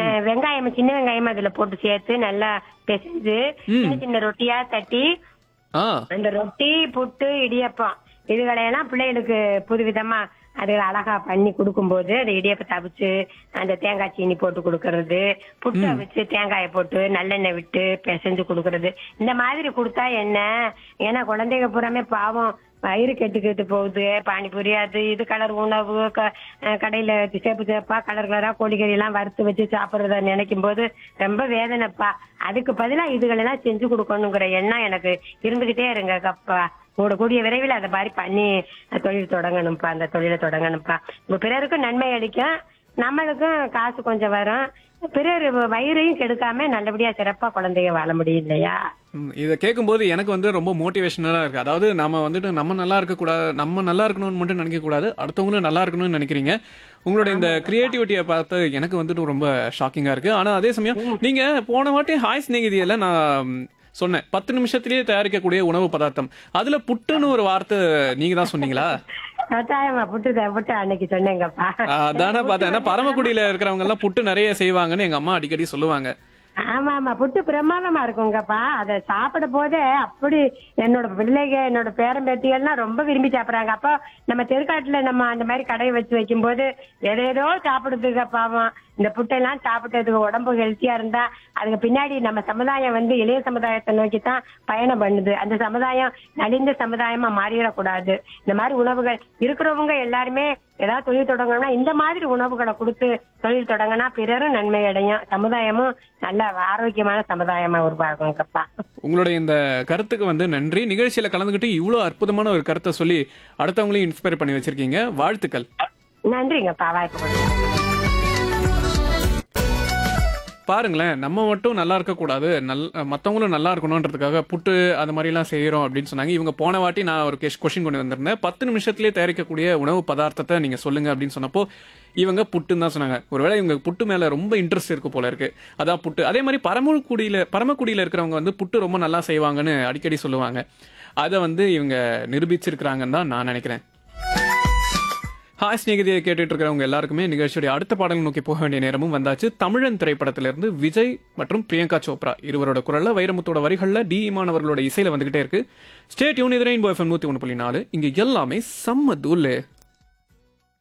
அஹ், வெங்காயம் சின்ன வெங்காயம் அதுல போட்டு சேர்த்து நல்லா பிசைஞ்சு சின்ன சின்ன ரொட்டியா தட்டி ஆ அந்த ரொட்டி புட்டு இடியப்பம் இதுகளையெல்லாம் பிள்ளைகளுக்கு புதுவிதமா அது அழகா பண்ணி கொடுக்கும்போது அந்த இடியப்பத்தை அவிச்சு அந்த தேங்காய் சீனி போட்டு கொடுக்கறது புட்டு அவிச்சு தேங்காயை போட்டு நல்லெண்ணெய் விட்டு பிசைஞ்சு கொடுக்கறது இந்த மாதிரி கொடுத்தா என்ன ஏன்னா குழந்தைங்க பூராமே பாவம் வயிறு கெட்டு கெட்டு போகுது பானிபூரி அது இது கலர் உணவு க- அஹ் கடையில சேப்பு சேப்பா கலர் கலரா கோழிக்கறி எல்லாம் வறுத்து வச்சு சாப்பிடுறத நினைக்கும் போது ரொம்ப வேதனைப்பா அதுக்கு பதிலா இதுகளெல்லாம் செஞ்சு கொடுக்கணுங்கிற எண்ணம் எனக்கு இருந்துகிட்டே இருங்க கப்பா கூட கூடிய விரைவில் அதை மாதிரி பண்ணி தொழில் தொடங்கணும்ப்பா அந்த தொழிலை தொடங்கணும்ப்பா இப்ப பிறருக்கும் நன்மை அளிக்கும் நம்மளுக்கும் காசு கொஞ்சம் வரும் பிறர் வயிறையும் கெடுக்காம நல்லபடியா சிறப்பா குழந்தைங்க வாழ முடியும் இல்லையா ம், இதை கேட்கும்போது எனக்கு வந்து ரொம்ப மோட்டிவேஷனலாக இருக்கு அதாவது நம்ம வந்துட்டு நம்ம நல்லா இருக்கக்கூடாது நம்ம நல்லா இருக்கணும்னு மட்டும் நினைக்க கூடாது அடுத்தவங்களும் நல்லா இருக்கணும்னு நினைக்கிறீங்க உங்களோட இந்த கிரியேட்டிவிட்டியை பார்த்து எனக்கு வந்துட்டு ரொம்ப ஷாக்கிங்கா இருக்கு ஆனா அதே சமயம் நீங்க போன வாட்டி ஹாய் ஸ்நேகிதியில நான் ம், சொன்னேன் பத்து நிமிஷத்திலேயே தயாரிக்கக்கூடிய உணவு பதார்த்தம் அதுல புட்டுன்னு ஒரு வார்த்தை நீங்க தான் சொன்னீங்களா கட்டாயமா புட்டு த- புட்டு அன்னைக்கு சொன்னேங்கப்பா அதானே பார்த்தேன் ஏன்னா பரமக்குடியில இருக்கிறவங்க எல்லாம் புட்டு நிறைய செய்வாங்கன்னு எங்க அம்மா அடிக்கடி சொல்லுவாங்க ஆமா ஆமா புட்டு பிரமாதமா இருக்குங்கப்பா அதை சாப்பிட போதே அப்படி என்னோட பிள்ளைங்க என்னோட பேரன் பேத்திகள்லாம் ரொம்ப விரும்பி சாப்பிடுறாங்க அப்போ நம்ம தெருக்காட்டுல நம்ம அந்த மாதிரி கடையை வச்சு வைக்கும்போது எதேதோ சாப்பிடுதுங்க பாவம் இந்த புட்டெல்லாம் சாப்பிட்டதுக்கு உடம்பு ஹெல்த்தியா இருந்தா அதுக்கு பின்னாடி நம்ம சமுதாயம் வந்து இளைய சமுதாயத்தை நோக்கி தான் பயணம் பண்ணுது அந்த சமுதாயம் நலிந்த சமுதாயமா மாறிடக்கூடாது இந்த மாதிரி உணவுகள் இருக்கிறவங்க எல்லாருமே ஏதாவது தொழில் தொடங்கணும்னா இந்த மாதிரி உணவுகளை கொடுத்து தொழில் தொடங்கினா பிறரும் நன்மை அடையும் சமுதாயமும் நல்ல ஆரோக்கியமான சமுதாயமா உருவாகுங்கப்பா உங்களுடைய இந்த கருத்துக்கு வந்து நன்றி நிகழ்ச்சியில கலந்துக்கிட்டு இவ்வளவு அற்புதமான ஒரு கருத்தை சொல்லி அடுத்தவங்களையும் இன்ஸ்பயர் பண்ணி வச்சிருக்கீங்க வாழ்த்துக்கள் நன்றிங்கப்பா வாய்ப்பு கொடுங்க பாருங்களேன் நம்ம மட்டும் நல்லா இருக்கக்கூடாது நல் மற்றவங்களும் நல்லா இருக்கணுன்றதுக்காக புட்டு அது மாதிரிலாம் செய்கிறோம் அப்படின்னு சொன்னாங்க இவங்க போன வாட்டி நான் ஒரு கொஷின் கொண்டு வந்திருந்தேன் பத்து நிமிஷத்துலேயே தயாரிக்கக்கூடிய உணவு பதார்த்தத்தை நீங்கள் சொல்லுங்க அப்படின்னு சொன்னப்போ இவங்க புட்டுன்னு தான் சொன்னாங்க ஒருவேளை இவங்க புட்டு மேலே ரொம்ப இன்ட்ரெஸ்ட் இருக்கு போல இருக்கு அதான் புட்டு அதே மாதிரி பரமக்குடியில் பரமக்குடியில் இருக்கிறவங்க வந்து புட்டு ரொம்ப நல்லா செய்வாங்கன்னு அடிக்கடி சொல்லுவாங்க அதை வந்து இவங்க நிரூபிச்சிருக்கிறாங்கன்னு தான் நான் நினைக்கிறேன் ஹாய் ஸ்நேகிதியை கேட்டுட்டு இருக்கிறவங்க எல்லாருக்குமே நிகழ்ச்சியுடைய அடுத்த பாடல் நோக்கி போக வேண்டிய நேரமும் வந்தாச்சு தமிழன் திரைப்படத்திலிருந்து விஜய் மற்றும் பிரியங்கா சோப்ரா இருவரோட குரல்ல வைரமுத்தோட வரிகள்ல டி இமான் அவர்களோட இசையில வந்துகிட்டே இருக்கு ஸ்டேட் யூன் எதிரைன் எஃப்எம் நூத்தி ஒன்று புள்ளி நாலு இங்க எல்லாமே செம்ம தூள்